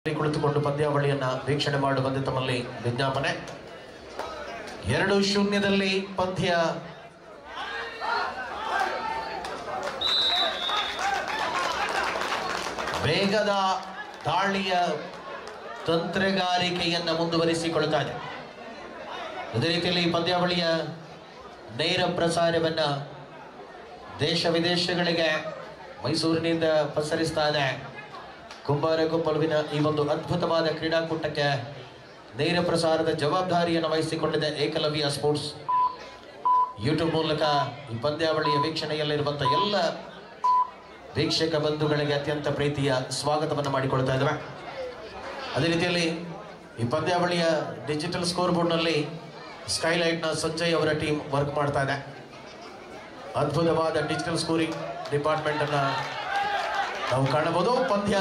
ಕುಳಿತುಕೊಂಡು ಪಂದ್ಯಾವಳಿಯನ್ನ ವೀಕ್ಷಣೆ ಮಾಡುವಂತೆ ತಮ್ಮಲ್ಲಿ ವಿಜ್ಞಾಪನೆ ಎರಡು ಶೂನ್ಯದಲ್ಲಿ ಪಂದ್ಯ ವೇಗದ ದಾಳಿಯ ತಂತ್ರಗಾರಿಕೆಯನ್ನ ಮುಂದುವರಿಸಿಕೊಳ್ತಾ ಇದೆ ಅದೇ ರೀತಿಯಲ್ಲಿ ಈ ಪಂದ್ಯಾವಳಿಯ ನೇರ ಪ್ರಸಾರವನ್ನ ದೇಶ ವಿದೇಶಗಳಿಗೆ ಮೈಸೂರಿನಿಂದ ಪಸರಿಸ್ತಾ ಇದೆ ಕುಂಬಾರ ಗುಂಪಲುವಿನ ಈ ಒಂದು ಅದ್ಭುತವಾದ ಕ್ರೀಡಾಕೂಟಕ್ಕೆ ನೇರ ಪ್ರಸಾರದ ಜವಾಬ್ದಾರಿಯನ್ನು ವಹಿಸಿಕೊಂಡಿದೆ ಏಕಲವ್ಯ ಸ್ಪೋರ್ಟ್ಸ್ ಯೂಟ್ಯೂಬ್ ಮೂಲಕ ಈ ಪಂದ್ಯಾವಳಿಯ ವೀಕ್ಷಣೆಯಲ್ಲಿರುವಂಥ ಎಲ್ಲ ವೀಕ್ಷಕ ಬಂಧುಗಳಿಗೆ ಅತ್ಯಂತ ಪ್ರೀತಿಯ ಸ್ವಾಗತವನ್ನು ಮಾಡಿಕೊಳ್ತಾ ಇದ್ದೇವೆ ಅದೇ ರೀತಿಯಲ್ಲಿ ಈ ಪಂದ್ಯಾವಳಿಯ ಡಿಜಿಟಲ್ ಸ್ಕೋರ್ ಬೋರ್ಡ್ನಲ್ಲಿ ಸ್ಕೈಲೈಟ್ನ ಸಂಜಯ್ ಅವರ ಟೀಮ್ ವರ್ಕ್ ಮಾಡ್ತಾ ಇದೆ ಅದ್ಭುತವಾದ ಡಿಜಿಟಲ್ ಸ್ಕೋರಿಂಗ್ ಡಿಪಾರ್ಟ್ಮೆಂಟ್ ಅನ್ನ ನಾವು ಕಾಣಬಹುದು ಪಂದ್ಯ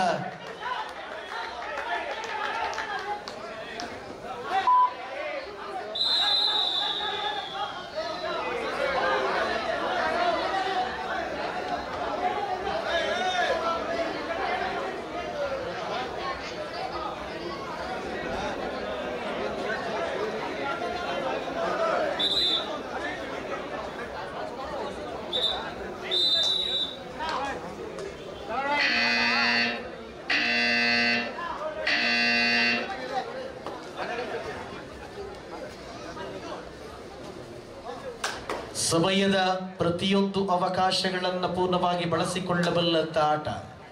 ಸಮಯದ ಪ್ರತಿಯೊಂದು ಅವಕಾಶಗಳನ್ನು ಪೂರ್ಣವಾಗಿ ಬಳಸಿಕೊಳ್ಳಬಲ್ಲಂತ ಆಟ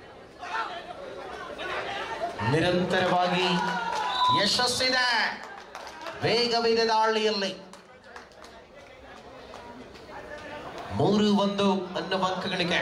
ನಿರಂತರವಾಗಿ ಯಶಸ್ಸಿದೆ ವೇಗವಿದೆ ದಾಳಿಯಲ್ಲಿ ಮೂರು ಒಂದು ಅನ್ನುವ ಅಂಕಗಳಿಗೆ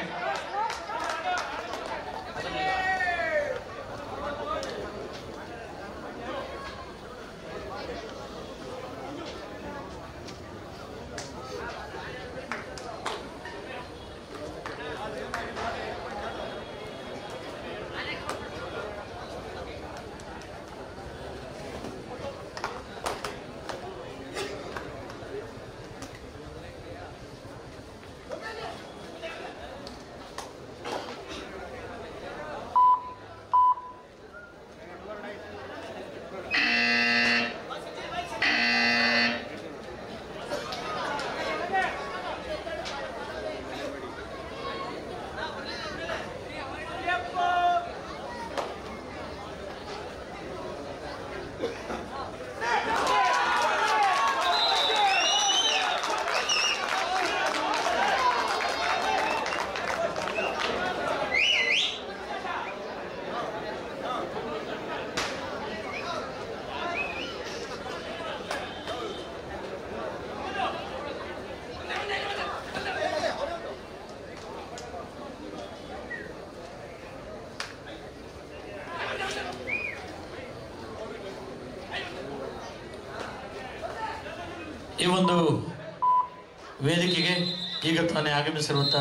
ಈ ಒಂದು ವೇದಿಕೆಗೆ ಈಗ ತಾನೇ ಆಗಮಿಸಿರುವಂಥ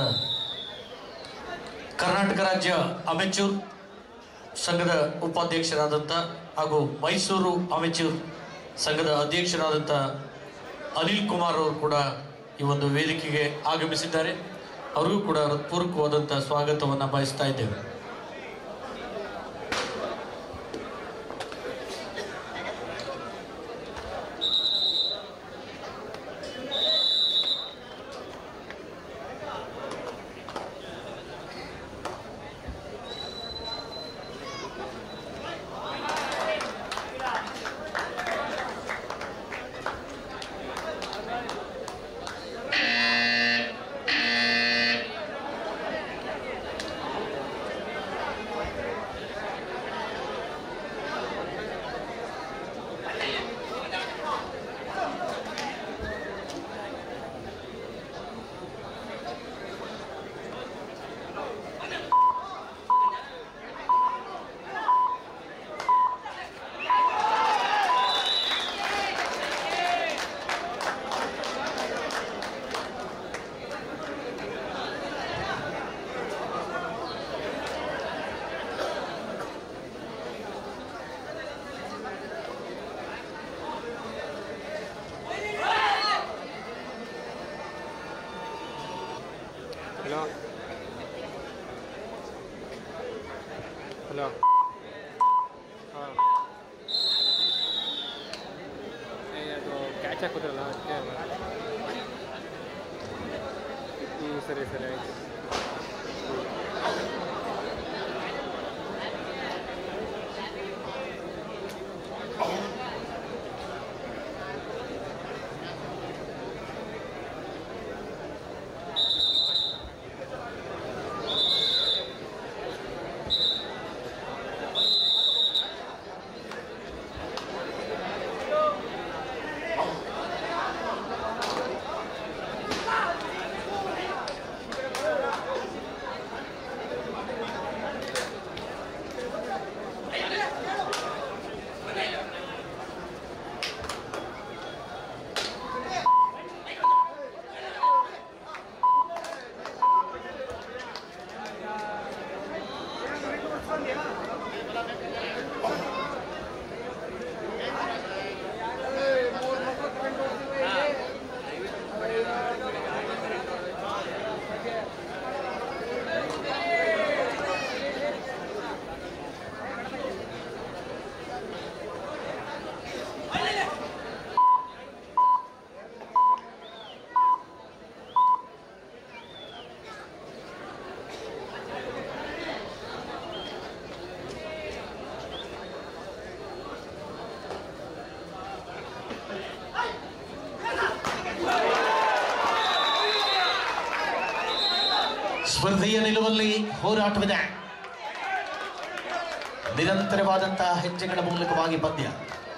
ಕರ್ನಾಟಕ ರಾಜ್ಯ ಅಮೆಚೂರ್ ಸಂಘದ ಉಪಾಧ್ಯಕ್ಷರಾದಂಥ ಹಾಗೂ ಮೈಸೂರು ಅಮೆಚೂರ್ ಸಂಘದ ಅಧ್ಯಕ್ಷರಾದಂಥ ಅನಿಲ್ ಕುಮಾರ್ ಅವರು ಕೂಡ ಈ ಒಂದು ವೇದಿಕೆಗೆ ಆಗಮಿಸಿದ್ದಾರೆ ಅವರಿಗೂ ಕೂಡ ಹೃತ್ಪೂರ್ವಕವಾದಂಥ ಸ್ವಾಗತವನ್ನು ಬಯಸ್ತಾ ಇದ್ದೇವೆ ಆಚೆ ಕೂತ್ರಲ್ಲ ಅದಕ್ಕೆ ಹ್ಞೂ ಸರಿ ಸರಿ ಆಯಿತು ಸ್ಪರ್ಧೆಯ ನಿಲುವಲ್ಲಿ ಹೋರಾಟವಿದೆ ನಿರಂತರವಾದಂತಹ ಹೆಜ್ಜೆಗಳ ಮೂಲಕವಾಗಿ ಪಂದ್ಯ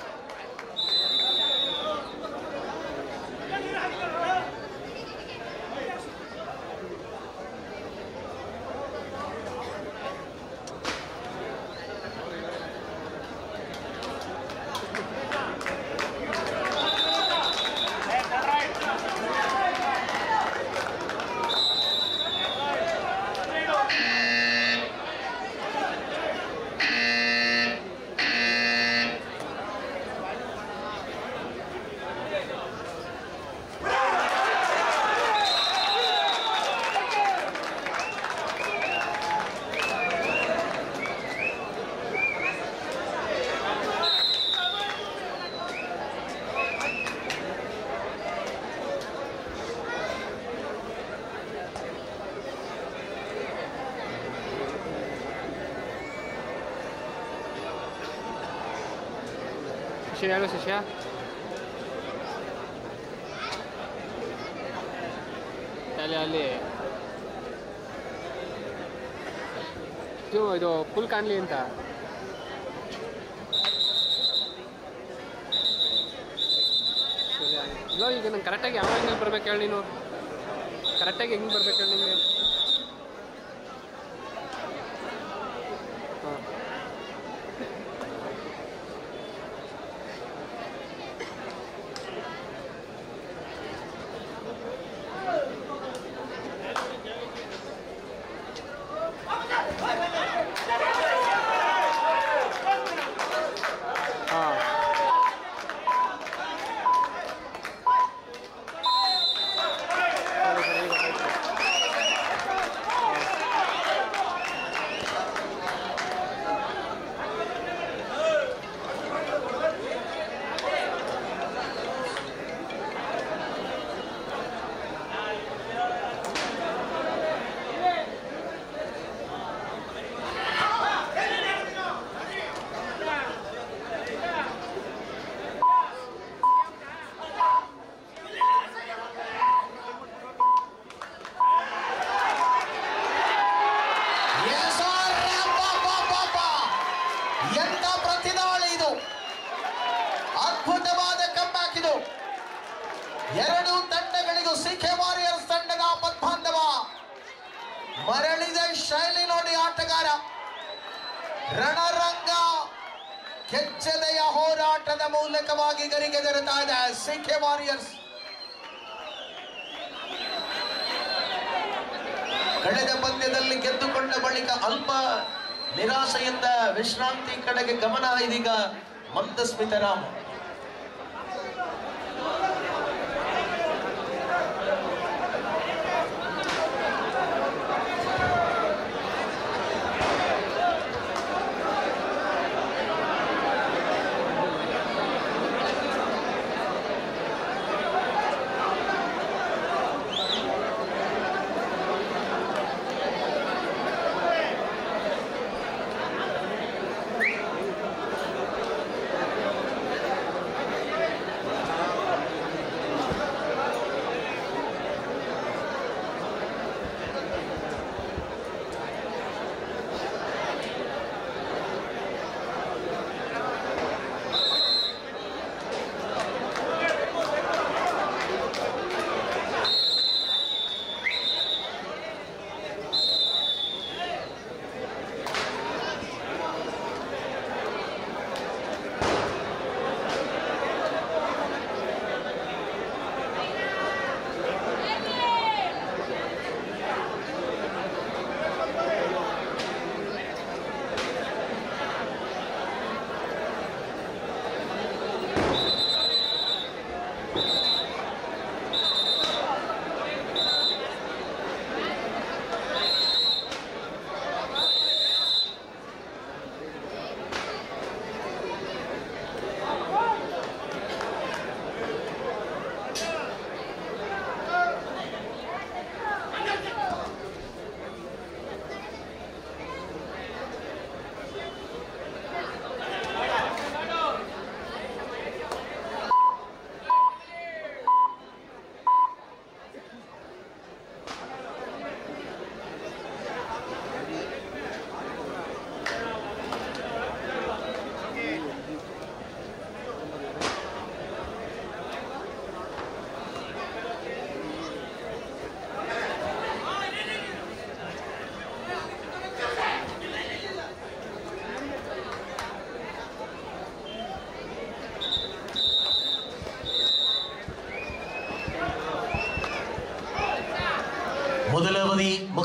ಶಿಷ್ಯ ಹೇಳು ಶಿಷ್ಯ ಅಲ್ಲಿ ಅಲ್ಲಿ ಇದು ಇದು ಫುಲ್ ಕಾಣಲಿ ಅಂತ ಸರಿ, ಆಯ್ತು. ಇಲ್ಲ ಈಗ ನಂಗೆ ಕರೆಕ್ಟಾಗಿ ಯಾವ ಆ್ಯಂಗಲ್ ಬರ್ಬೇಕು ಹೇಳಿ ನೀನು ಕರೆಕ್ಟಾಗಿ ಹೆಂಗೆ ಬರ್ಬೇಕು ಹೇಳಿ ನಿಮಗೆ ಹಾಂ ಹಾಂ ಸರಿ ಸರಿ ಈಗ ಆಯ್ತು. Yes, sir. ಅಬ್ಬಬ್ಬಬ್ಬಬ್ಬ. ಎಂತ ಪ್ರತಿದಾಳಿ ಇದು ಅದ್ಭುತವಾದ ಕಮ್ಬ್ಯಾಕ್ ಇದು ಎರಡು ತಂಡಗಳಿಗೂ ಸಿಖೆ ವಾರಿಯರ್ಸ್ ತಂಡದ ಪದ್ಮಾಂಧವ ಮರಳಿದ ಶೈಲಿ ನೋಡಿ ಆಟಗಾರ ರಣರಂಗ ಕೆಚ್ಚದೆಯ ಹೋರಾಟದ ಮೂಲಕವಾಗಿ ಗರಿಗೆದರುತ್ತಾ ಇದೆ ಸಿಖೆ ವಾರಿಯರ್ಸ್ ಕಳೆದ ಪಂದ್ಯದಲ್ಲಿ ಗೆದ್ದುಕೊಂಡ ಬಳಿಕ ಅಲ್ಪ ನಿರಾಶೆಯಿಂದ ವಿಶ್ರಾಂತಿ ಕಡೆಗೆ ಗಮನ ಇದೀಗ ಮಂದಸ್ಮಿತ ರಾಮ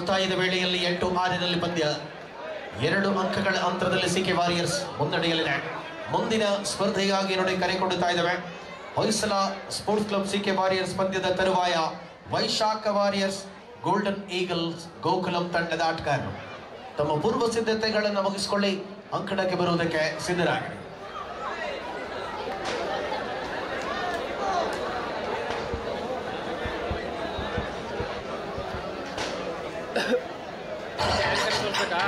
ಮುಕ್ತಾಯದ ವೇಳೆಯಲ್ಲಿ ಎಂಟು ಆರಿನಲ್ಲಿ ಪಂದ್ಯ ಎರಡು ಅಂಕಗಳ ಅಂತರದಲ್ಲಿ ಸಿಕೆ ವಾರಿಯರ್ಸ್ ಮುನ್ನಡೆಯಲ್ಲಿದೆ ಮುಂದಿನ ಸ್ಪರ್ಧೆಗಾಗಿ ನೋಡಿ ಕರೆ ಕೊಡುತ್ತಾ ಇದ್ದಾವೆ Hoysala sports club C K warriors ಪಂದ್ಯದ ತರುವಾಯ Vaishakha warriors golden eagles Gokulam ತಂಡದ ಆಟಗಾರರು ತಮ್ಮ ಪೂರ್ವ ಸಿದ್ಧತೆಗಳನ್ನು ಮುಗಿಸಿಕೊಳ್ಳಿ ಅಂಕಣಕ್ಕೆ ಬರುವುದಕ್ಕೆ ಸಿದ್ಧರಾಗಿರಿ ಆ್ಯಂಕರ್ ತೋರಿಸ್ಬೇಕಾ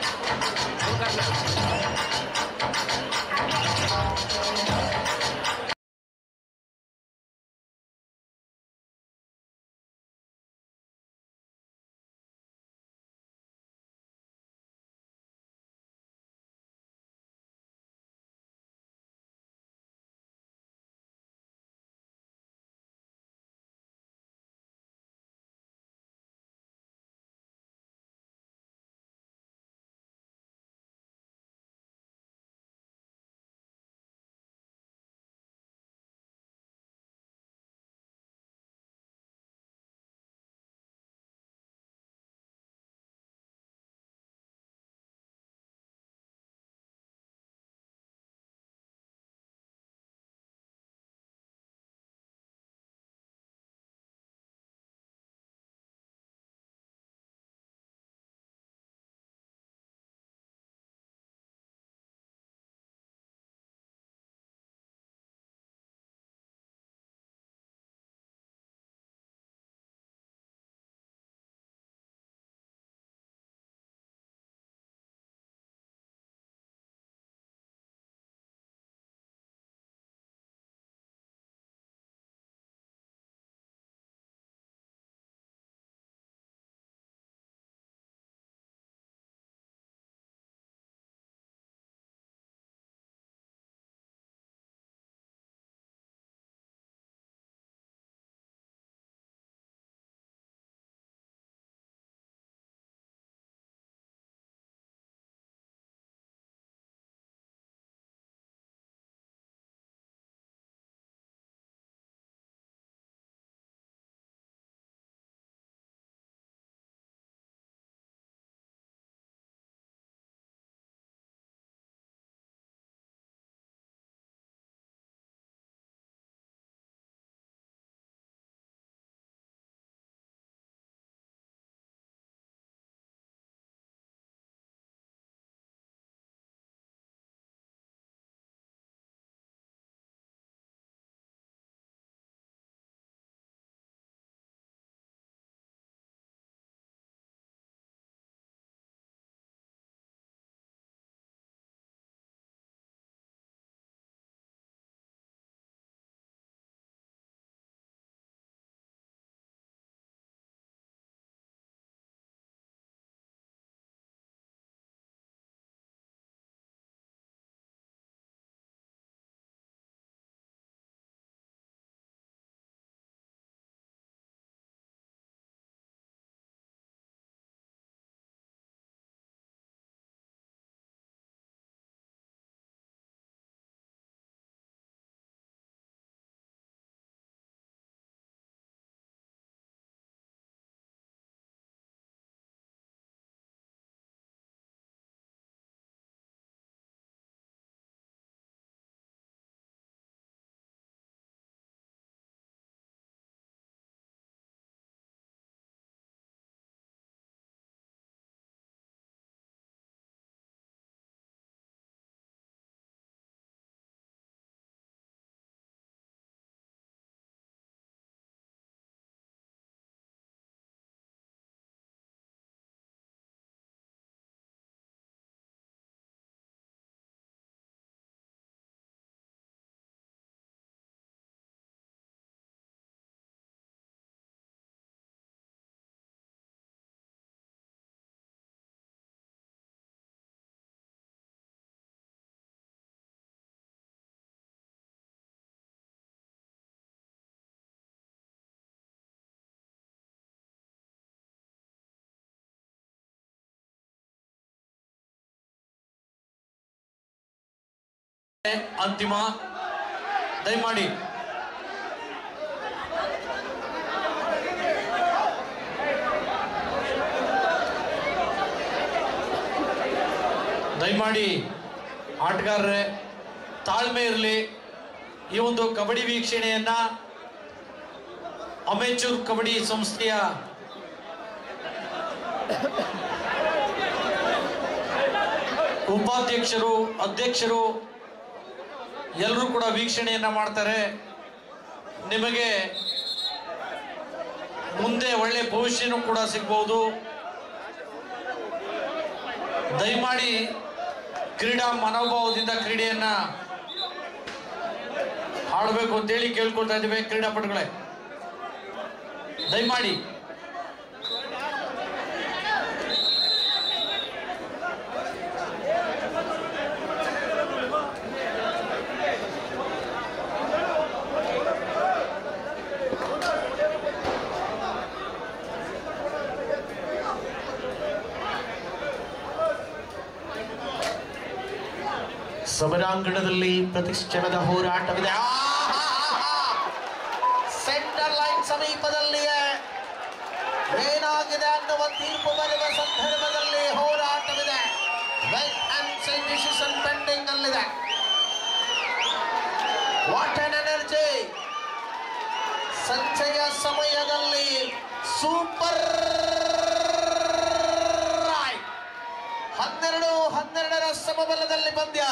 ಅಂತಿಮ ದಯಮಾಡಿ ದಯಮಾಡಿ ಆಟಗಾರರೇ ತಾಳ್ಮೆ ಇರಲಿ ಈ ಒಂದು ಕಬಡ್ಡಿ ವೀಕ್ಷಣೆಯನ್ನ ಅಮೆಚೂರ್ ಕಬಡ್ಡಿ ಸಂಸ್ಥೆಯ ಉಪಾಧ್ಯಕ್ಷರು ಅಧ್ಯಕ್ಷರು ಎಲ್ಲರೂ ಕೂಡ ವೀಕ್ಷಣೆಯನ್ನ ಮಾಡ್ತಾರೆ ನಿಮಗೆ ಮುಂದೆ ಒಳ್ಳೆ ಭವಿಷ್ಯನೂ ಕೂಡ ಸಿಗ್ಬಹುದು ದಯಮಾಡಿ ಕ್ರೀಡಾ ಮನೋಭಾವದಿಂದ ಕ್ರೀಡೆಯನ್ನ ಆಡಬೇಕು ಅಂತೇಳಿ ಕೇಳ್ಕೊಳ್ತಾ ಇದ್ದೇವೆ ಕ್ರೀಡಾಪಟುಗಳೇ ದಯಮಾಡಿ ಸಮರಾಂಗಣದಲ್ಲಿ ಪ್ರತಿಷ್ಠಾನದ ಹೋರಾಟವಿದೆ ಸೆಂಟರ್ ಲೈನ್ ಸಮೀಪದಲ್ಲಿಯೇ ಏನಾಗಿದೆ ಅನ್ನುವ ತೀರ್ಪು ಬರುವ ಸಂದರ್ಭದಲ್ಲಿ ಹೋರಾಟವಿದೆ ವೆಲ್ ಅಂಡ್ ಡಿಸಿಷನ್ ಪೆಂಡಿಂಗ್ ಅಲ್ಲಿದೆ ವಾಟ್ ಅನ್ ಎನರ್ಜಿ ಸಂಜೆಯ ಸಮಯದಲ್ಲಿ ಸೂಪರ್ ಹನ್ನೆರಡು ಹನ್ನೆರಡರ ಸಮಬಲದಲ್ಲಿ ಪಂದ್ಯ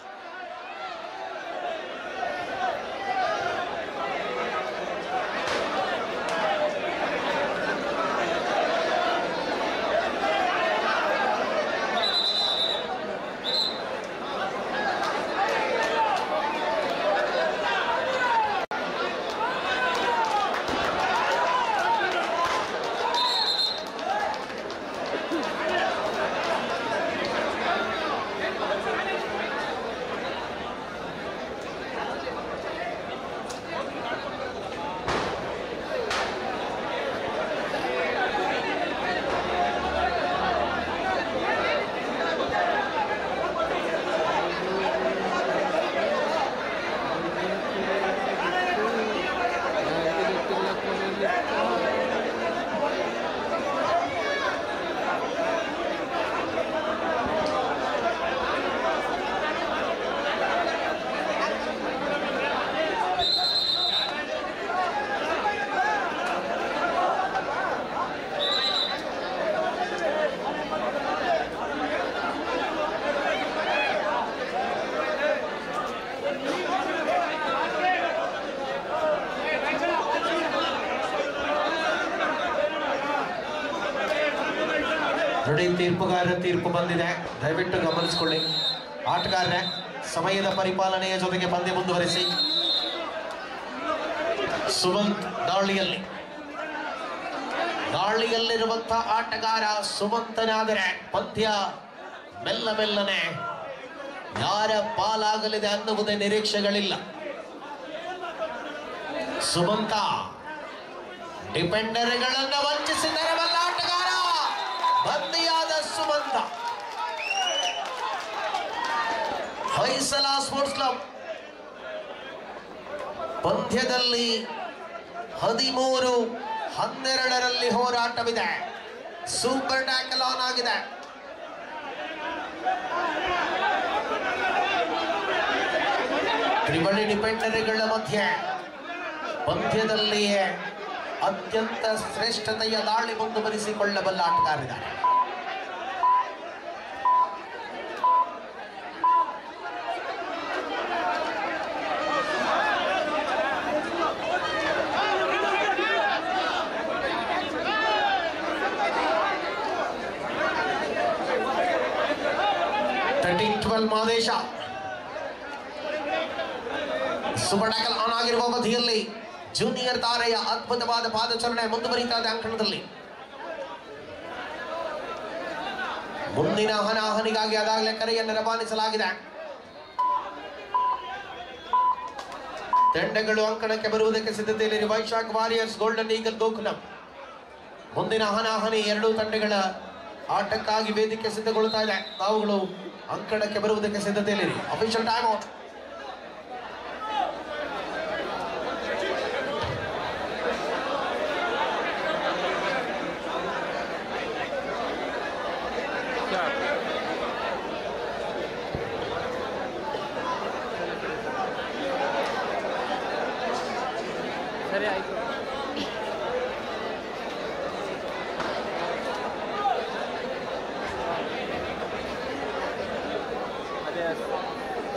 ನೋಡಿ ತೀರ್ಪುಗಾರರ ತೀರ್ಪು ಬಂದಿದೆ ದಯವಿಟ್ಟು ಗಮನಿಸಿಕೊಳ್ಳಿ ಆಟಗಾರರೇ ಸಮಯದ ಪರಿಪಾಲನೆಯ ಜೊತೆಗೆ ಪಂದ್ಯ ಮುಂದುವರಿಸಿ ಸುಮಂತ್ ದಾಳಿಯಲ್ಲಿ ದಾಳಿಯಲ್ಲಿರುವಂತಹ ಆಟಗಾರ ಸುಮಂತನಾದರೆ ಪಂದ್ಯ ಮೆಲ್ಲ ಮೆಲ್ಲನೆ ಯಾರ ಪಾಲಾಗಲಿದೆ ಅನ್ನುವುದೇ ನಿರೀಕ್ಷೆಗಳಿಲ್ಲ ಸುಮಂತ ಡಿಪೆಂಡರ್ಗಳನ್ನ ವಂಚಿಸಿದರೆ ಬಲ್ಲ ಆಟಗಾರ ಬಂದಿಯಾದ ಸುಮಂತ ಹೊಯ್ಸಲ ಸ್ಪೋರ್ಟ್ಸ್ ಕ್ಲಬ್ ಪಂದ್ಯದಲ್ಲಿ ಹದಿಮೂರು ಹನ್ನೆರಡರಲ್ಲಿ ಹೋರಾಟವಿದೆ ಸೂಪರ್ ಟ್ಯಾಕಲ್ ಆನ್ ಆಗಿದೆ ತ್ರಿವಳಿ ಡಿಪೆಂಡರಿಗಳ ಮಧ್ಯೆ ಪಂದ್ಯದಲ್ಲಿಯೇ ಅತ್ಯಂತ ಶ್ರೇಷ್ಠತೆಯ ದಾಳಿ ಮುಂದುವರಿಸಿಕೊಳ್ಳಬಲ್ಲ ಆಟಗಾರಿದ್ದಾರೆ ತರ್ಟೀನ್ ಟ್ವೆಲ್ ಮಾದೇಶ ಸುಬಡಕಲ್ ಆನ್ ಆಗಿರುವ ಅವಧಿಯಲ್ಲಿ ಜೂನಿಯರ್ ತಾರೆಯ ಅದ್ಭುತವಾದ ಪಾದಚಲನೆ ಮುಂದುವರಿತಾ ಇದೆ ಅಂಕಣದಲ್ಲಿ ಮುಂದಿನ ಹನಾಹನಿಗಾಗಿ ಅದಾಗಲೇ ಕರೆಯನ್ನು ರವಾನಿಸಲಾಗಿದೆ ತಂಡಗಳು ಅಂಕಣಕ್ಕೆ ಬರುವುದಕ್ಕೆ ಸಿದ್ಧತೆಯಲ್ಲಿ Vaishakh warriors golden eagle Gokulam ಮುಂದಿನ ಹನಾಹನಿ ಎರಡೂ ತಂಡಗಳ ಆಟಕ್ಕಾಗಿ ವೇದಿಕೆ ಸಿದ್ಧಗೊಳ್ಳುತ್ತಾ ಇದೆ ತಾವುಗಳು ಅಂಕಣಕ್ಕೆ ಬರುವುದಕ್ಕೆ ಸಿದ್ಧತೆಯಲ್ಲಿ official time out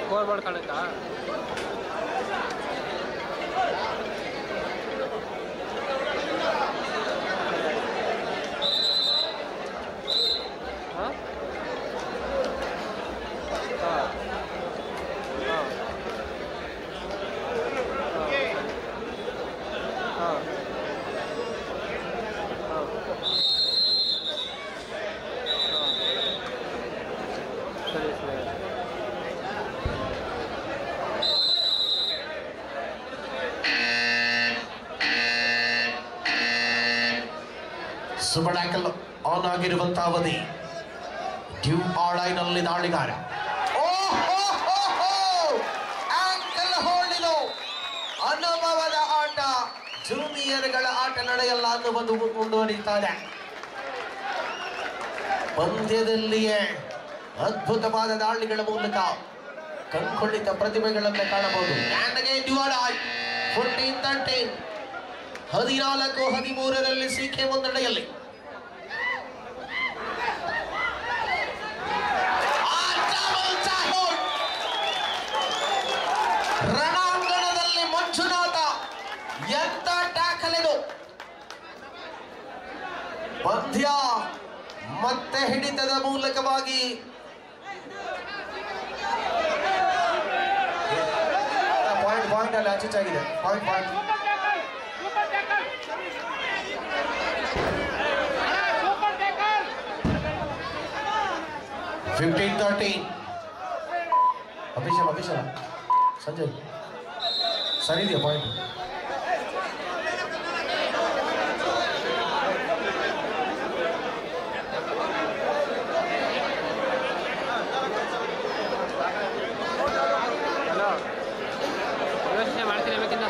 score board ಕಾಣುತ್ತಾ ಹಾಂ ಹಾಂ ಹಾಂ ಹಾಂ ಸರಿ ಸರಿ ಸುಬಡಾಕಲ್ ಆನ್ ಆಗಿರುವಂತಹ ಅವಧಿ ಡ್ಯೂ ಆಳೈನಲ್ಲಿ ದಾಳಿಗಾರ ಓ, ಹೋ, ಹೋ, ಹೋ! ಆಂಕಲ್ ಹೋಲ್ಡಿದು ಅನುಭವದ ಆಟ ಜೂನಿಯರ್ಗಳ ಆಟ ನಡೆಯಲ್ಲ ಅನ್ನುವುದು ಮುಂದುವರಿತಾ ಇದೆ ಪಂದ್ಯದಲ್ಲಿಯೇ ಅದ್ಭುತವಾದ ದಾಳಿಗಳ ಮೂಲಕ ಕಂಗೊಳಿತ ಪ್ರತಿಭೆಗಳನ್ನು ಕಾಣಬಹುದು ಫೋರ್ಟೀನ್ ತರ್ಟೀನ್ ಹದಿನಾಲ್ಕು ಹದಿಮೂರರಲ್ಲಿ ಸಿಕೆ ಮುನ್ನಡೆಯಲ್ಲಿ ಆ double tackle! ರಣಾಂಗಣದಲ್ಲಿ ಮಂಜುನಾಥ ಎಂತ ಟ್ಯಾಕಲ್ ಇದು ಪಂದ್ಯ ಮತ್ತೆ ಹಿಡಿತದ ಮೂಲಕವಾಗಿ ಪಾಯಿಂಟ್ ಪಾಯಿಂಟ್ ಅಲ್ಲಿ ಆಚೆಚಾಗಿದೆ point point fifteen thirteen Abhishek Abhishek Sanjay ಸರಿ ಇದೆಯಾ ಪಾಯಿಂಟ್ ಹಲೋ ಯೋಚನೆ ಮಾಡ್ತೀನಿ ಬೇಕಿಂದ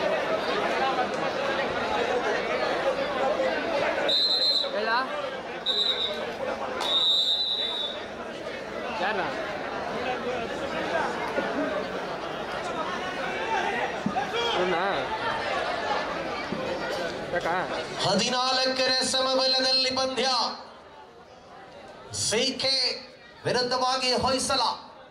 ಹೇಳ ಯಾರ ಇವನಾ ಬೇಕಾ ಹದಿನಾಲ್ಕರ ಸಮಬಲದಲ್ಲಿ ಪಂದ್ಯ ಸಿಕೆ ವಿರುದ್ಧವಾಗಿ ಹೊಯ್ಸಲ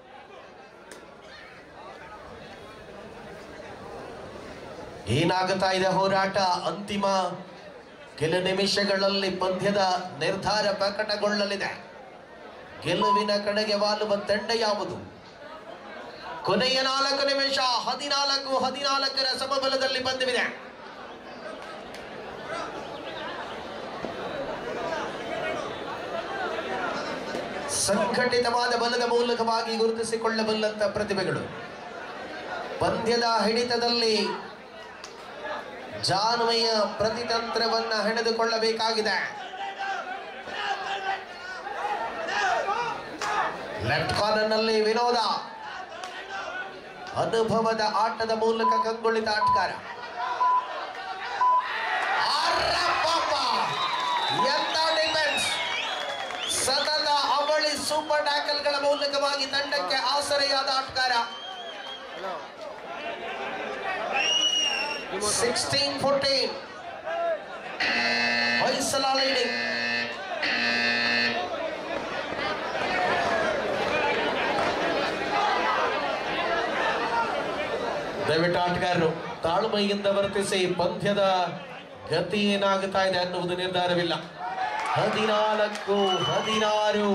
ಏನಾಗುತ್ತಾ ಇದೆ ಹೋರಾಟ ಅಂತಿಮ ಕೆಲ ನಿಮಿಷಗಳಲ್ಲಿ ಪಂದ್ಯದ ನಿರ್ಧಾರ ಪ್ರಕಟಗೊಳ್ಳಲಿದೆ ಗೆಲುವಿನ ಕಡೆಗೆ ವಾಲುವ ತಂಡ ಯಾವುದು ಕೊನೆಯ ನಾಲ್ಕು ನಿಮಿಷ ಹದಿನಾಲ್ಕು ಹದಿನಾಲ್ಕರ ಸಮಬಲದಲ್ಲಿ ಪಂದ್ಯವಿದೆ ಸಂಘಟಿತವಾದ ಬಲದ ಮೂಲಕವಾಗಿ ಗುರುತಿಸಿಕೊಳ್ಳಬಲ್ಲಂತ ಪ್ರತಿಭೆಗಳು ಪಂದ್ಯದ ಹಿಡಿತದಲ್ಲಿ ಜಾನ್ಮೆಯ ಪ್ರತಿತಂತ್ರವನ್ನ ಹೆಣೆದುಕೊಳ್ಳಬೇಕಾಗಿದೆ ಲೆಫ್ಟ್ ಕಾರ್ನರ್ ನಲ್ಲಿ ವಿನೋದ ಅನುಭವದ ಆಟದ ಮೂಲಕ ಕಂಗೊಳಿತ ಆಟಗಾರ ಅರಪ್ಪಪ್ಪ! ಎಂತ ಡಿಫೆನ್ಸ್ ಸತತ ಅವಳಿ ಸೂಪರ್ ಟ್ಯಾಕಲ್ಗಳ ಮೂಲಕವಾಗಿ ತಂಡಕ್ಕೆ ಆಸರೆಯಾದ ಆಟಗಾರ hello sixteen fourteen Hoysala leading ದಯವಿಟ್ಟು ಆಟಗಾರರು ತಾಳ್ಮೆಯಿಂದ ವರ್ತಿಸಿ ಪಂದ್ಯದ ಗತಿ ಏನಾಗುತ್ತಾ ಇದೆ ಅನ್ನುವುದು ನಿರ್ಧಾರವಿಲ್ಲ ಹದಿನಾಲ್ಕು ಹದಿನಾರು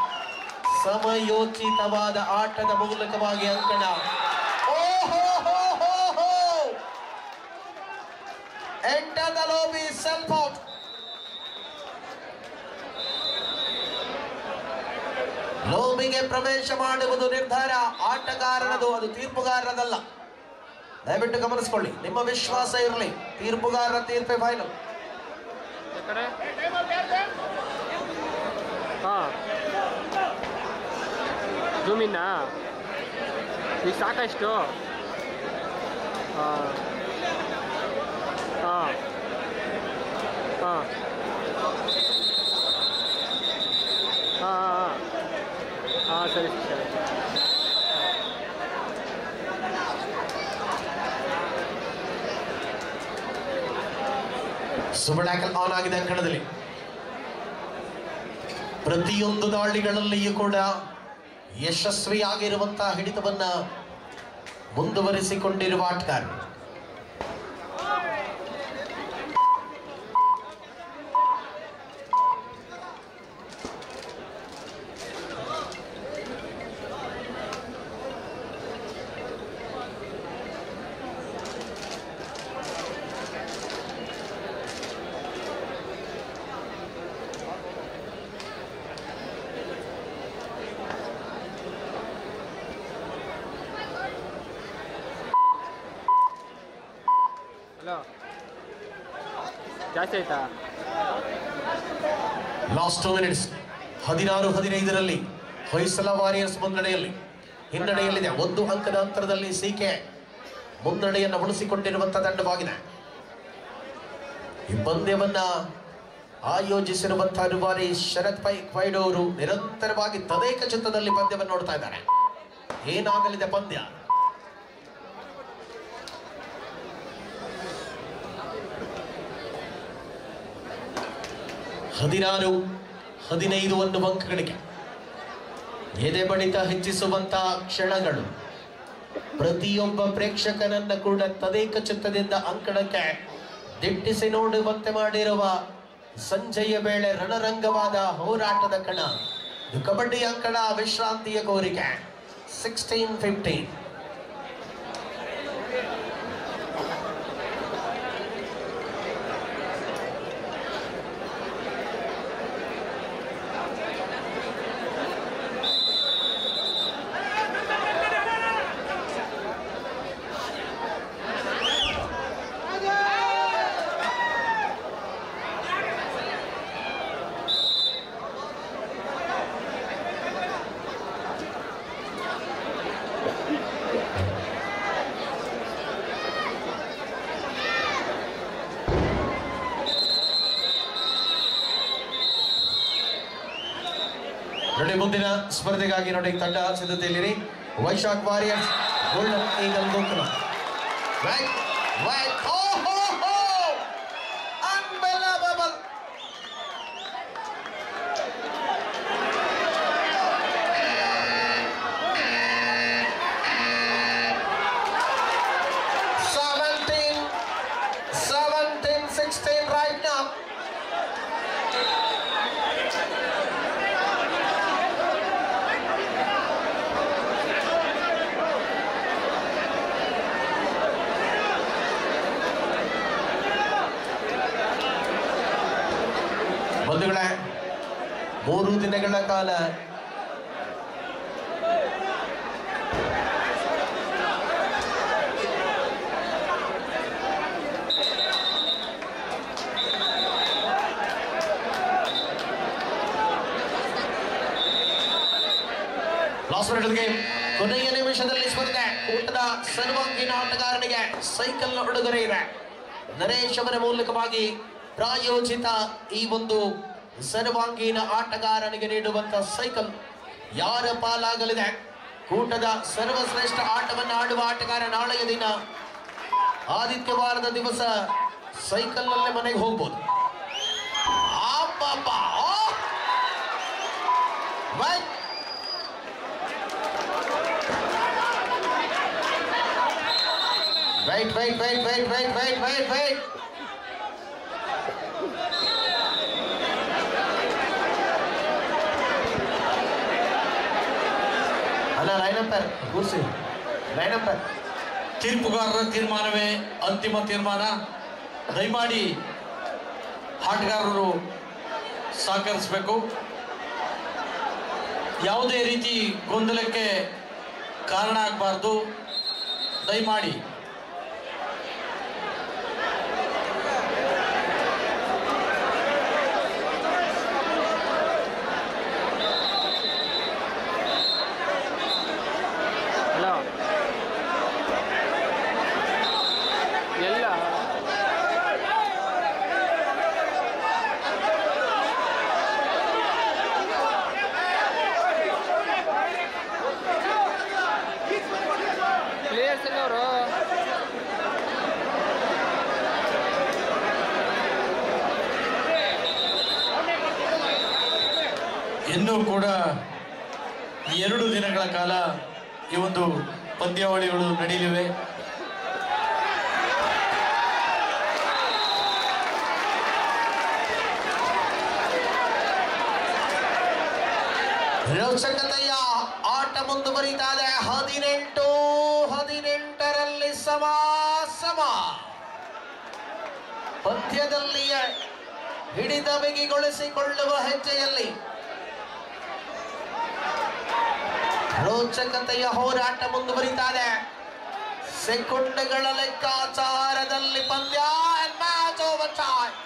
ಸಮಯೋಚಿತವಾದ ಆಟದ ಮೂಲಕವಾಗಿ ಅಂಕಣ ಓಹೋ ಹೋ ಹೋ ಹೋ Enter the lobby, self out. ಲೋಬಿಗೆ ಪ್ರವೇಶ ಮಾಡುವುದು ನಿರ್ಧಾರ ಆಟಗಾರನದು ಅದು ತೀರ್ಪುಗಾರನದಲ್ಲ ದಯವಿಟ್ಟು ಗಮನಿಸಿಕೊಳ್ಳಿ ನಿಮ್ಮ ವಿಶ್ವಾಸ ಇರಲಿ ತೀರ್ಪುಗಾರರ ತೀರ್ಪೆ ಫೈನಲ್ ಈ ಕಡೆ ಹಾಂ ಜೂಮಿನ್ನಾ ಈಗ ಸಾಕಷ್ಟು ಹಾಂ ಹಾಂ ಹಾಂ ಹಾಂ ಹಾಂ ಹಾಂ ಸರಿ ಸರಿ ಸುಬಡಾಕಲ್ ಆನ್ ಆಗಿದೆ ಅಂಕಣದಲ್ಲಿ ಪ್ರತಿಯೊಂದು ದಾಳಿಗಳಲ್ಲಿಯೂ ಕೂಡ ಯಶಸ್ವಿಯಾಗಿರುವಂತಹ ಹಿಡಿತವನ್ನ ಮುಂದುವರಿಸಿಕೊಂಡಿರುವ ಆಟಗಾರ ಹಲೋ ಜಾಸ್ತಿ ಆಯ್ತಾ ಲಾಸ್ಟ್ ಟೂ ಮಿನಿಟ್ಸ್ ಹದಿನಾರು ಹದಿನೈದರಲ್ಲಿ ಹೊಯ್ಸಲ ವಾರಿಯರ್ಸ್ ಮುನ್ನಡೆಯಲ್ಲಿ ಹಿನ್ನಡೆಯಲ್ಲಿದೆ ಒಂದು ಅಂಕದ ಅಂತರದಲ್ಲಿ ಸಿಕೆ ಮುನ್ನಡೆಯನ್ನು ಉಳಿಸಿಕೊಂಡಿರುವಂತಹ ತಂಡವಾಗಿದೆ ಈ ಪಂದ್ಯವನ್ನ ಆಯೋಜಿಸಿರುವಂತಹ ರೂವಾರಿ ಶರತ್ ಪೈ ಕ್ವೈಡೋ ಅವರು ನಿರಂತರವಾಗಿ ತದೇಕ ಚಿತ್ತದಲ್ಲಿ ಪಂದ್ಯವನ್ನು ನೋಡ್ತಾ ಇದ್ದಾರೆ ಏನಾಗಲಿದೆ ಪಂದ್ಯ ಹದಿನಾರು ಹದಿನೈದು ಒಂದು ಅಂಕಗಳಿಗೆ ಎದೆ ಬಡಿತ ಹೆಚ್ಚಿಸುವಂತಹ ಕ್ಷಣಗಳು ಪ್ರತಿಯೊಬ್ಬ ಪ್ರೇಕ್ಷಕನನ್ನ ಕೂಡ ತದೇಕ ಚಿತ್ತದಿಂದ ಅಂಕಣಕ್ಕೆ ದಿಟ್ಟಿಸಿ ನೋಡುವಂತೆ ಮಾಡಿರುವ ಸಂಜೆಯ ವೇಳೆ ರಣರಂಗವಾದ ಹೋರಾಟದ ಕಣ ಇದು ಕಬಡ್ಡಿ ಅಂಕಣ ವಿಶ್ರಾಂತಿಯ ಕೋರಿಕೆ ಸಿಕ್ಸ್ಟೀನ್ ಫಿಫ್ಟೀನ್ ನೋಡಿ ಮುಂದಿನ ಸ್ಪರ್ಧೆಗಾಗಿ ನೋಡಿ ತಂಡ ಸಿದ್ಧತೆಯಲ್ಲಿರಿ Vaishakh warriors golden eagle Gokula Right, right. Oh, ho, ho! Unbelievable! Seventeen, seventeen, sixteen right now. ಬಂಧುಗಳೇ ಮೂರು ದಿನಗಳ ಕಾಲ ಲಾಸ್ಟ್ ಮಿನಿಟ್ ಗೇಮ್ ಕೊನೆಯ ನಿಮಿಷದಲ್ಲಿ ಸ್ಪರ್ಧೆ ಕೂಟದ ಸರ್ವಾಂಗೀಣ ಆಟಗಾರನಿಗೆ ಸೈಕಲ್ ಉಡುಗೊರೆ ಇದೆ ನರೇಶ್ ಅವರ ಮೂಲಕವಾಗಿ ಪ್ರಾಯೋಜಿತ ಈ ಒಂದು ಸರ್ವಾಂಗೀಣ ಆಟಗಾರನಿಗೆ ನೀಡುವಂತ ಸೈಕಲ್ ಯಾರ ಪಾಲಾಗಲಿದೆ ಕೂಟದ ಸರ್ವಶ್ರೇಷ್ಠ ಆಟವನ್ನು ಆಡುವ ಆಟಗಾರ ನಾಳೆಯ ದಿನ ಆದಿತ್ಯವಾರದ ದಿವಸ ಸೈಕಲ್ ನಲ್ಲೇ ಮನೆಗೆ ಹೋಗ್ಬೋದು ಅಬ್ಬಬ್ಬಾ! ಓ! Right. Wait, wait, wait, wait, wait, wait, wait, wait. ಅಲ್ಲ ಲೈನ್ ಅಂಪೈರ್ ಕೂರ್ಸಿ ಲೈನ್ ಅಂಪೈರ್ ತೀರ್ಪುಗಾರರ ತೀರ್ಮಾನವೇ ಅಂತಿಮ ತೀರ್ಮಾನ ದಯಮಾಡಿ ಆಟಗಾರರು ಸಹಕರಿಸಬೇಕು ಯಾವುದೇ ರೀತಿ ಗೊಂದಲಕ್ಕೆ ಕಾರಣ ಆಗಬಾರ್ದು ದಯಮಾಡಿ ಹಲೋ ಎಲ್ಲ ಪ್ಲೇಯರ್ಸ್ ಎಲ್ಲ ಅವರು ಇನ್ನೂ ಕೂಡ ಎರಡು ದಿನಗಳ ಕಾಲ ಈ ಒಂದು ಪಂದ್ಯಾವಳಿಗಳು ನಡೆಯಲಿವೆ ರೋಚಕತೆಯ ಆಟ ಮುಂದುವರಿತಾ ಇದೆ ಹದಿನೆಂಟು ಹದಿನೆಂಟರಲ್ಲಿ ಸಮ ಸಮ ಪಂದ್ಯದಲ್ಲಿಯೇ ಹಿಡಿದ ಬಿಗಿಗೊಳಿಸಿಕೊಳ್ಳುವ ಹೆಜ್ಜೆಯಲ್ಲಿ ರೋಚಕತೆಯ ಹೋರಾಟ ಮುಂದುವರಿತಾ ಇದೆ ಸೆಕೆಂಡ್ಗಳ ಲೆಕ್ಕಾಚಾರದಲ್ಲಿ ಪಂದ್ಯ and match over time.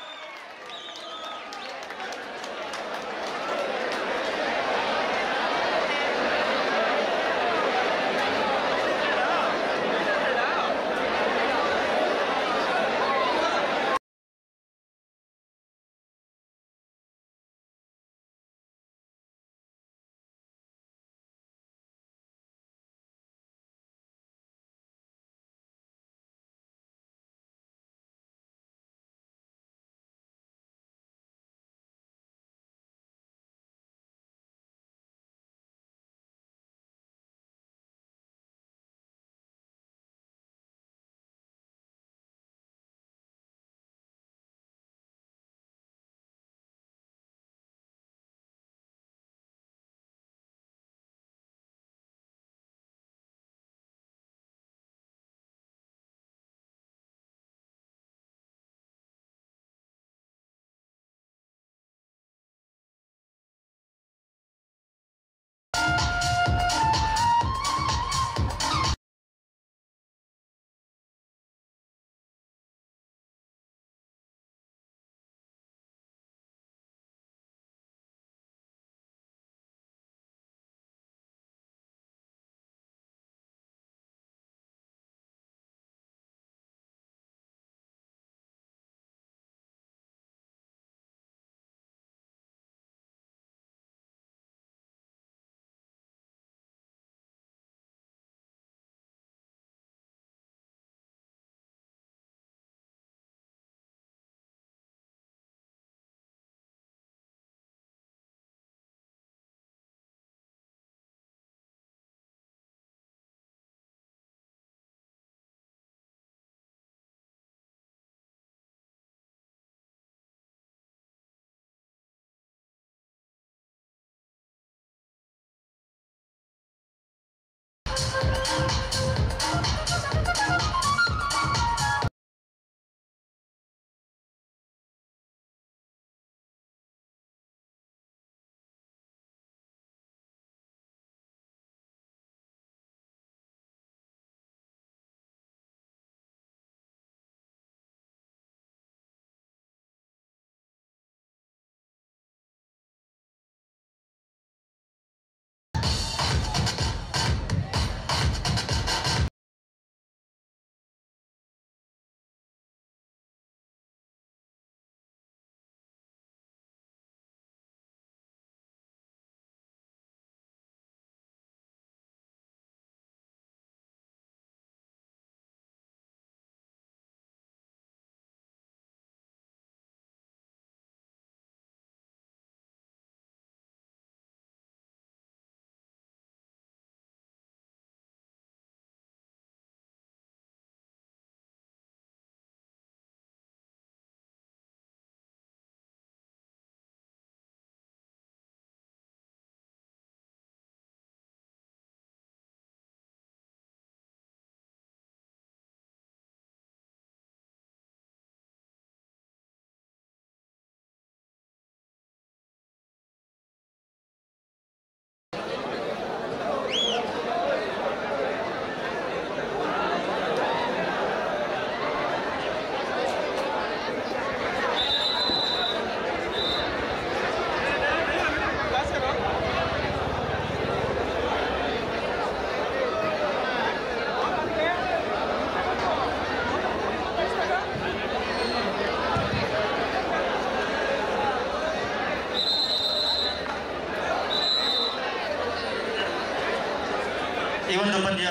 ಈ ಒಂದು ಪಂದ್ಯ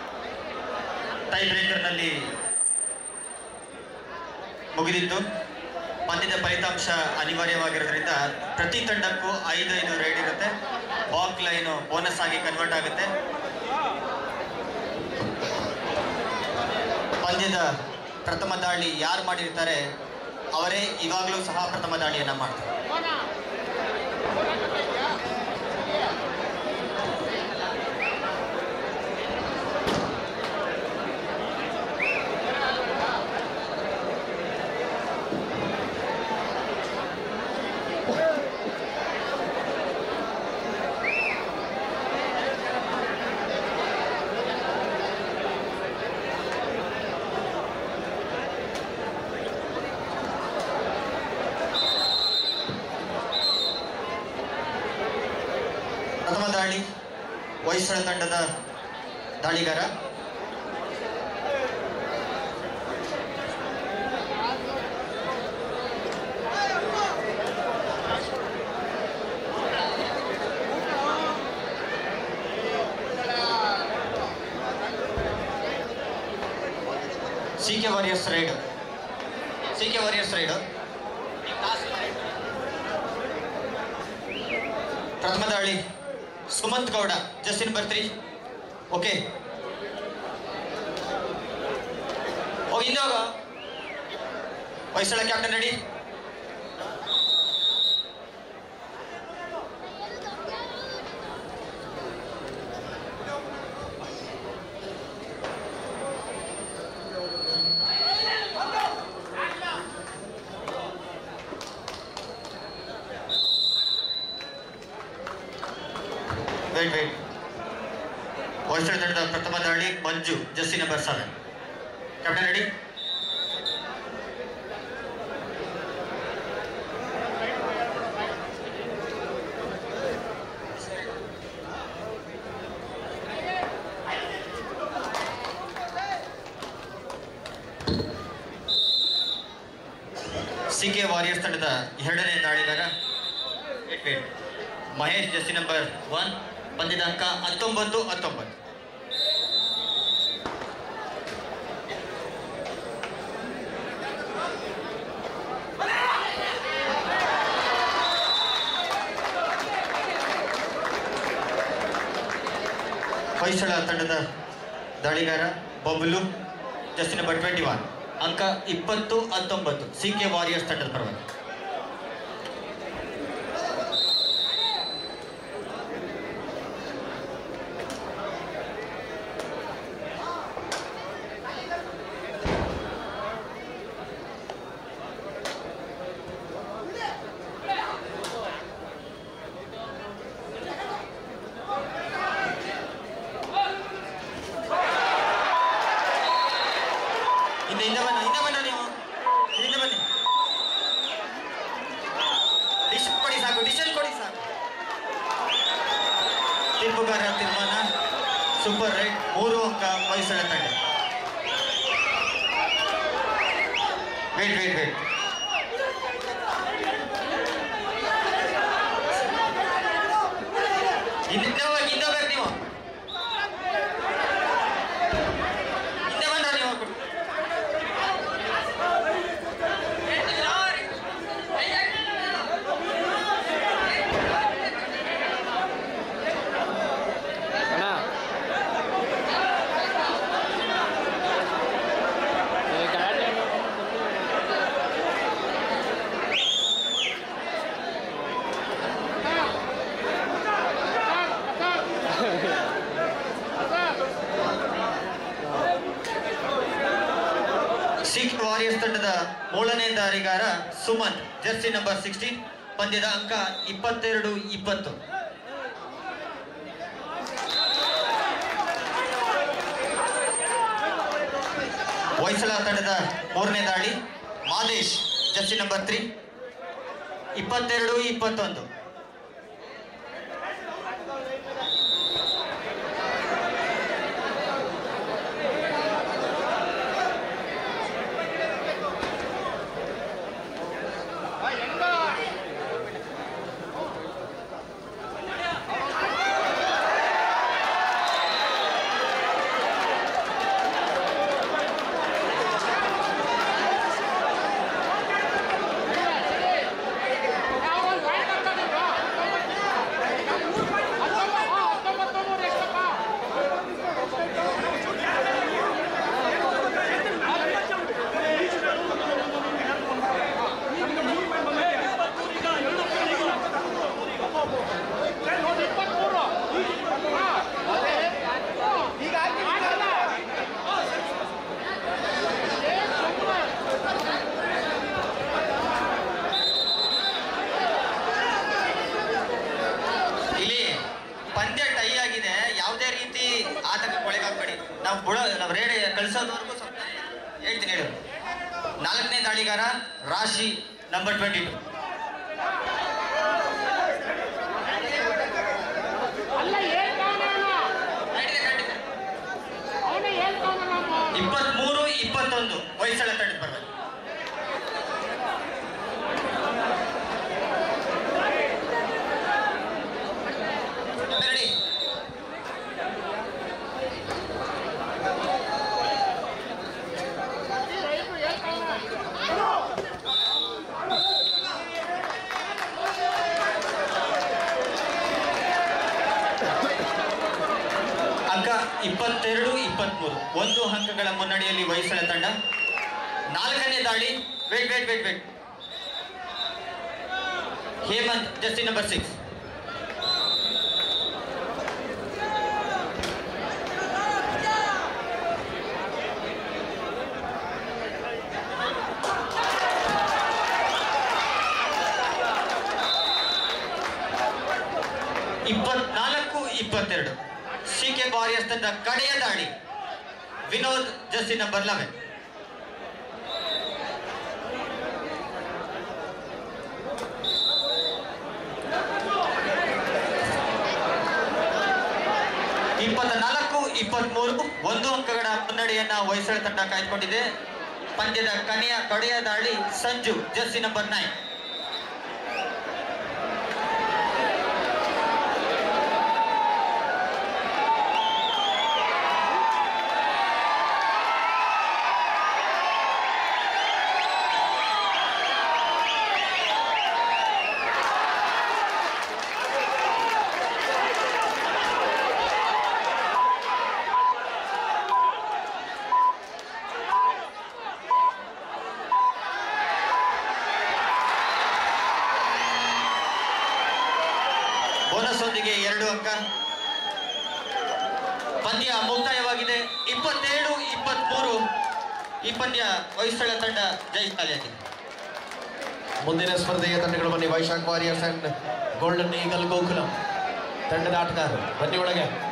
ಟೈ ಬ್ರೇಕರ್ನಲ್ಲಿ ಮುಗಿದಿತ್ತು ಪಂದ್ಯದ ಫಲಿತಾಂಶ ಅನಿವಾರ್ಯವಾಗಿರೋದ್ರಿಂದ ಪ್ರತಿ ತಂಡಕ್ಕೂ ಐದು ಐದು ರೈಡ್ ಇರುತ್ತೆ ಬಾಕ್ ಲೈನು ಬೋನಸ್ ಆಗಿ ಕನ್ವರ್ಟ್ ಆಗುತ್ತೆ ಪ್ರಥಮ ದಾಳಿ ಯಾರು ಮಾಡಿರ್ತಾರೆ ಅವರೇ ಇವಾಗಲೂ ಸಹ ಪ್ರಥಮ ದಾಳಿಯನ್ನ ಮಾಡ್ತಾರೆ ಪ್ರಥಮ ದಾಳಿ ಹೊಯ್ಸಳ ತಂಡದ ದಾಳಿಗಾರ C K warriors raid C K warriors raid ಪ್ರಥಮ ದಾಳಿ ಸುಮಂತ್ ಗೌಡ ಜಸ್ಟಿನ್ ಬರ್ತ್ರಿ ಓಕೆ ಹೋಗಿ ಹಿಂದೆ ಹೋಗ Hoysala captain ready wait wait Hoysala ತಂಡದ ಪ್ರಥಮ ದಾಳಿ ಮಂಜು ಜಸ್ಸಿ number seven captain ready C K warriors ತಂಡದ ಎರಡನೇ ದಾಳಿಗಾರ ವೇಟ್ ವೇಟ್ ಮಹೇಶ್ ಜಸ್ಸಿ ನಂಬರ್ ಒನ್ ಪಂದ್ಯದ ಅಂಕ ಹತ್ತೊಂಬತ್ತು ಹತ್ತೊಂಬತ್ತು ಹೊಯ್ಸಳ ತಂಡದ ದಾಳಿಗಾರ ಬಬ್ಲು ಜಸ್ಟಿ ನಂಬರ್ ಟ್ವೆಂಟಿ ಒನ್ ಅಂಕ ಇಪ್ಪತ್ತು ಹತ್ತೊಂಬತ್ತು ಸಿ ಕೆ ವಾರಿಯರ್ಸ್ ತಂಡದ ಪರವಾಗಿ ಹಿಂದೆ ಹಿಂದೆ ಬನ್ನ ಹಿಂದೆ ಬನ್ನ ನೀವು ಹಿಂದೆ ಬನ್ನಿ ಡಿಶ್ ಕೊಡಿ ಸಾಕು ಡಿಶನ್ ಕೊಡಿ ಸಾಕು ತೀರ್ಪುಗಾರ ತೀರ್ಮಾನ ಸೂಪರ್ ರೈಟ್ ಮೂರು ಅಂಕ ಹೊಯ್ಸಳ ತಂಡ ವೇಟ್ ವೇಟ್ ವೇಟ್ ಹಿಂದೆ ಹೋಗಿ ಹಿಂದೆ ಹೋಗ್ಬೇಕು ನೀವು ಹಿಂದೆ ಬಂದ್ರ ನೀವು ಅಣ್ಣ ಏ, ಗಾಡಿ ಸಿಖ್ ವಾರಿಯರ್ಸ್ ತಂಡದ ಮೂರನೇ ದಾರಿಗಾರ ಸುಮನ್ ಜರ್ಸಿ ನಂಬರ್ ಸಿಕ್ಸ್ಟೀನ್ ಪಂದ್ಯದ ಅಂಕ ಇಪ್ಪತ್ತೆರಡು ಇಪ್ಪತ್ತು ಹೊಯ್ಸಳ ತಂಡದ ಮೂರನೇ ದಾಳಿ ಮಾದೇಶ್ ಜರ್ಸಿ ನಂಬರ್ ತ್ರೀ ಇಪ್ಪತ್ತೆರಡು ಇಪ್ಪತ್ತೊಂದು ಯಾವ ಕಳ್ಸೋದವರೆಗೂ ಸ್ವಲ್ಪ ಹೇಳ್ತೀನಿ ಹೇಳು ನಾಲ್ಕನೇ ದಾಳಿಗಾರ ರಾಶಿ ನಂಬರ್ ಟ್ವೆಂಟಿ ಟು ಇಪ್ಪತ್ಮೂರು ಇಪ್ಪತ್ತೊಂದು ಹೊಯ್ಸಳ ತಂಡದ ಪರವಾಗಿ ರೆಡಿ ಅಂಕ ಇಪ್ಪತ್ತೆರಡು ಇಪ್ಪತ್ಮೂರು ಒಂದು ಅಂಕಗಳ ಮುನ್ನಡೆಯಲ್ಲಿ ಹೊಯ್ಸಳ ತಂಡ ನಾಲ್ಕನೇ ದಾಳಿ wait wait wait wait Hemanth ಜಸ್ಟಿ ನಂಬರ್ ಸಿಕ್ಸ್ ಇಪ್ಪತ್ನಾಲ್ಕು ಇಪ್ಪತ್ತೆರಡು ಸಿ ಕೆ ವಾರಿಯರ್ಸ್ ತಂಡ ಕಡೆಯ ದಾಳಿ ವಿನೋದ್ ಜಸ್ಟಿ ನಂಬರ್ ಲೆವೆನ್ ಇಪ್ಪತ್ನಾಲ್ಕು ಇಪ್ಪತ್ಮೂರು ಒಂದು ಅಂಕಗಳ ಮುನ್ನಡೆಯನ್ನ ಹೊಯ್ಸಳ ತಂಡ ಕಾಯ್ದುಕೊಂಡಿದೆ ಪಂದ್ಯದ ಕನೆಯ ಕಡೆಯ ದಾಳಿ Sanju jersey number nine bonus ಒಂದಿಗೆ ಎರಡು ಅಂಕ ಪಂದ್ಯ ಮುಕ್ತಾಯವಾಗಿದೆ ಇಪ್ಪತ್ತೇಳು ಇಪ್ಪತ್ಮೂರು ಈ ಪಂದ್ಯ ಹೊಯ್ಸಳ ತಂಡ ಜಯಿಸ್ತಾಲಿಯಾಗಿದೆ ಮುಂದಿನ ಸ್ಪರ್ಧೆಯ ತಂಡಗಳು ಬನ್ನಿ Vaishakh warriors and golden eagle Gokulam ತಂಡದ ಆಟಗಾರರು ಬನ್ನಿ ಒಳಗೆ